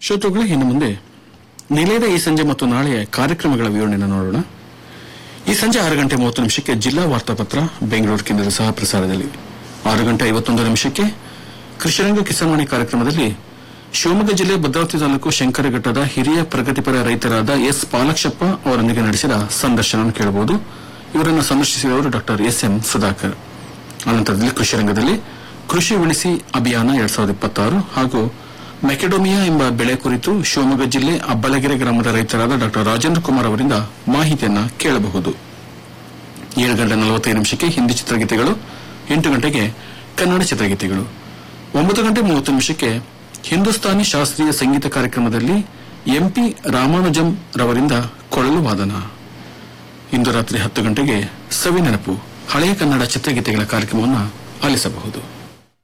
ಶ್ರೋತೃಗಳೇ ಇನ್ನು ಮುಂದೆ ನಿಲಯದ ಈ ಸಂಜೆ ಮತ್ತು ನಾಳೆಯ ಕಾರ್ಯಕ್ರಮಗಳ ವಿವರಣೆಯನ್ನು ನೋಡೋಣ ಈ ಸಂಜೆ ಆರು ಗಂಟೆ ಮೂವತ್ತು ನಿಮಿಷಕ್ಕೆ ಜಿಲ್ಲಾ ವಾರ್ತಾಪತ್ರ ಬೆಂಗಳೂರು ಕೇಂದ್ರದ ಸಹ ಪ್ರಸಾರದಲ್ಲಿ ಆರು ಗಂಟೆ ಐವತ್ತೊಂದು ನಿಮಿಷಕ್ಕೆ ಕೃಷಿರಂಗ ಕಿಸಾನ್ವಾಣಿ ಕಾರ್ಯಕ್ರಮದಲ್ಲಿ ಶಿವಮೊಗ್ಗ ಜಿಲ್ಲೆ ಭದ್ರಾವತಿ ತಾಲೂಕು ಶಂಕರಘಟ್ಟದ ಹಿರಿಯ ಪ್ರಗತಿಪರ ರೈತರಾದ ಎಸ್ ಪಾಲಕ್ಷಪ್ಪ ಅವರೊಂದಿಗೆ ನಡೆಸಿದ ಸಂದರ್ಶನ ಕೇಳಬಹುದು ಇವರನ್ನು ಸಂದರ್ಶಿಸಿದವರು ಡಾಕ್ಟರ್ ಎಸ್ ಎಂ ಸುಧಾಕರ್ ಅನಂತರದಲ್ಲಿ ಕೃಷಿ ರಂಗದಲ್ಲಿ ಕೃಷಿ ಉಳಿಸಿ ಅಭಿಯಾನ ಎರಡ್ ಸಾವಿರದ ಇಪ್ಪತ್ತಾರು ಹಾಗೂ ಮೆಕೆಡೋಮಿಯಾ ಎಂಬ ಬೆಳೆ ಕುರಿತು ಶಿವಮೊಗ್ಗ ಜಿಲ್ಲೆ ಅಬ್ಬಲಗೆರೆ ಗ್ರಾಮದ ರೈತರಾದ ಡಾಕ್ಟರ್ ರಾಜೇಂದ್ರ ಕುಮಾರ್ ಅವರಿಂದ ಮಾಹಿತಿಯನ್ನ ಕೇಳಬಹುದು ಏಳು ಗಂಟೆ ನಲವತ್ತೈದು ನಿಮಿಷಕ್ಕೆ ಹಿಂದಿ ಚಿತ್ರಗೀತೆಗಳು ಎಂಟು ಗಂಟೆಗೆ ಕನ್ನಡ ಚಿತ್ರಗೀತೆಗಳು ಒಂಬತ್ತು ಗಂಟೆ ಮೂವತ್ತು ನಿಮಿಷಕ್ಕೆ ಹಿಂದೂಸ್ತಾನಿ ಶಾಸ್ತ್ರೀಯ ಸಂಗೀತ ಕಾರ್ಯಕ್ರಮದಲ್ಲಿ ಎಂಪಿ ರಾಮಾನುಜಂ ರವರಿಂದ ಕೊಳಲು ವಾದನ ಇಂದು ರಾತ್ರಿ ಹತ್ತು ಗಂಟೆಗೆ ಸವಿ ನೆನಪು ಹಳೆಯ ಕನ್ನಡ ಚಿತ್ರಗೀತೆಗಳ ಕಾರ್ಯಕ್ರಮವನ್ನು ಆಲಿಸಬಹುದು